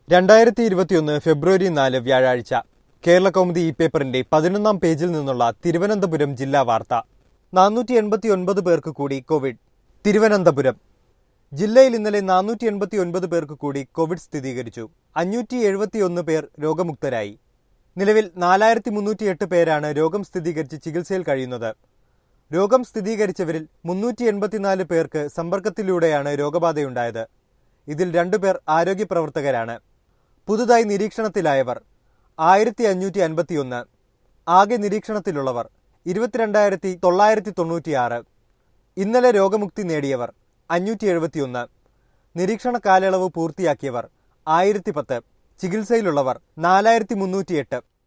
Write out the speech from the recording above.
രണ്ടായിരത്തി ഇരുപത്തിയൊന്ന് ഫെബ്രുവരി നാല് വ്യാഴാഴ്ച കേരള കൗമുദി ഇ പേപ്പറിന്റെ പതിനൊന്നാം പേജിൽ നിന്നുള്ള തിരുവനന്തപുരം ജില്ലാ വാർത്ത നാനൂറ്റി എൺപത്തി ഒൻപത് പേർക്ക് കൂടി കോവിഡ് തിരുവനന്തപുരം ജില്ലയിൽ ഇന്നലെ നാനൂറ്റി എൺപത്തി ഒൻപത് പേർക്ക് കൂടി കോവിഡ് സ്ഥിരീകരിച്ചു അഞ്ഞൂറ്റി എഴുപത്തിയൊന്ന് പേർ രോഗമുക്തരായി നിലവിൽ നാലായിരത്തി മുന്നൂറ്റിയെട്ട് പേരാണ് രോഗം സ്ഥിരീകരിച്ച് ചികിത്സയിൽ കഴിയുന്നത് രോഗം സ്ഥിരീകരിച്ചവരിൽ മുന്നൂറ്റി എൺപത്തിനാല് പേർക്ക് സമ്പർക്കത്തിലൂടെയാണ് രോഗബാധയുണ്ടായത് ഇതിൽ രണ്ടുപേർ ആരോഗ്യ പ്രവർത്തകരാണ് പുതുതായി നിരീക്ഷണത്തിലായവർ ആയിരത്തി അഞ്ഞൂറ്റി അൻപത്തിയൊന്ന് ആകെ നിരീക്ഷണത്തിലുള്ളവർ ഇരുപത്തിരണ്ടായിരത്തി തൊള്ളായിരത്തി തൊണ്ണൂറ്റിയാറ് ഇന്നലെ രോഗമുക്തി നേടിയവർ അഞ്ഞൂറ്റി എഴുപത്തിയൊന്ന് നിരീക്ഷണ കാലയളവ് പൂർത്തിയാക്കിയവർ ആയിരത്തി പത്ത് ചികിത്സയിലുള്ളവർ നാലായിരത്തി മുന്നൂറ്റിയെട്ട്